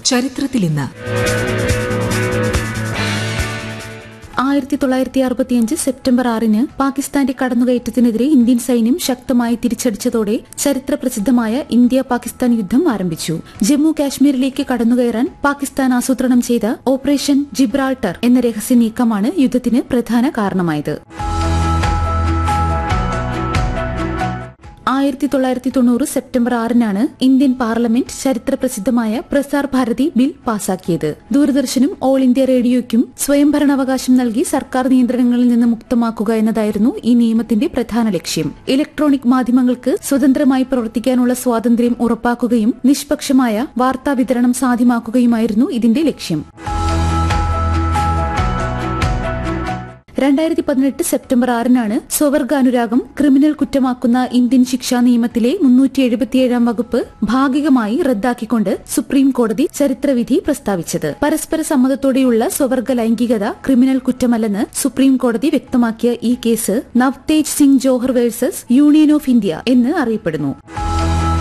ചരിത്രത്തിൽ ഇന്ന് ആയിരത്തി തൊള്ളായിരത്തി അറുപത്തിയഞ്ച് സെപ്റ്റംബർ ആറിന് പാകിസ്ഥാന്റെ കടന്നുകയറ്റത്തിനെതിരെ ഇന്ത്യൻ സൈന്യം ശക്തമായി തിരിച്ചടിച്ചതോടെ ചരിത്ര പ്രസിദ്ധമായ ഇന്ത്യ പാകിസ്ഥാൻ യുദ്ധം ആരംഭിച്ചു ജമ്മു കാശ്മീരിലേക്ക് കടന്നുകയറാൻ പാകിസ്ഥാൻ ആസൂത്രണം ചെയ്ത ഓപ്പറേഷൻ ജിബ്രാൾട്ടർ എന്ന രഹസ്യ നീക്കമാണ് യുദ്ധത്തിന് പ്രധാന കാരണമായത് ആയിരത്തി തൊള്ളായിരത്തി തൊണ്ണൂറ് സെപ്റ്റംബർ ആറിനാണ് ഇന്ത്യൻ പാർലമെന്റ് ചരിത്ര പ്രസിദ്ധമായ പ്രസാർ ഭാരതി ബിൽ പാസാക്കിയത് ദൂരദർശനും ഓൾ ഇന്ത്യ റേഡിയോയ്ക്കും സ്വയംഭരണാവകാശം നൽകി സർക്കാർ നിയന്ത്രണങ്ങളിൽ നിന്ന് മുക്തമാക്കുക എന്നതായിരുന്നു ഈ നിയമത്തിന്റെ പ്രധാന ലക്ഷ്യം ഇലക്ട്രോണിക് മാധ്യമങ്ങൾക്ക് സ്വതന്ത്രമായി പ്രവർത്തിക്കാനുള്ള സ്വാതന്ത്ര്യം ഉറപ്പാക്കുകയും നിഷ്പക്ഷമായ വാർത്താ വിതരണം സാധ്യമാക്കുകയുമായിരുന്നു ഇതിന്റെ ലക്ഷ്യം രണ്ടായിരത്തി പതിനെട്ട് സെപ്റ്റംബർ ആറിനാണ് സ്വവർഗാനുരാഗം ക്രിമിനൽ കുറ്റമാക്കുന്ന ഇന്ത്യൻ ശിക്ഷാ നിയമത്തിലെ മുന്നൂറ്റി എഴുപത്തിയേഴാം വകുപ്പ് ഭാഗികമായി റദ്ദാക്കിക്കൊണ്ട് സുപ്രീം കോടതി ചരിത്രവിധി പ്രസ്താവിച്ചത് പരസ്പര സമ്മതത്തോടെയുള്ള സ്വവർഗ ലൈംഗികത ക്രിമിനൽ കുറ്റമല്ലെന്ന് സുപ്രീം കോടതി വ്യക്തമാക്കിയ ഈ case Navtej Singh Johar versus union of India എന്ന് അറിയപ്പെടുന്നു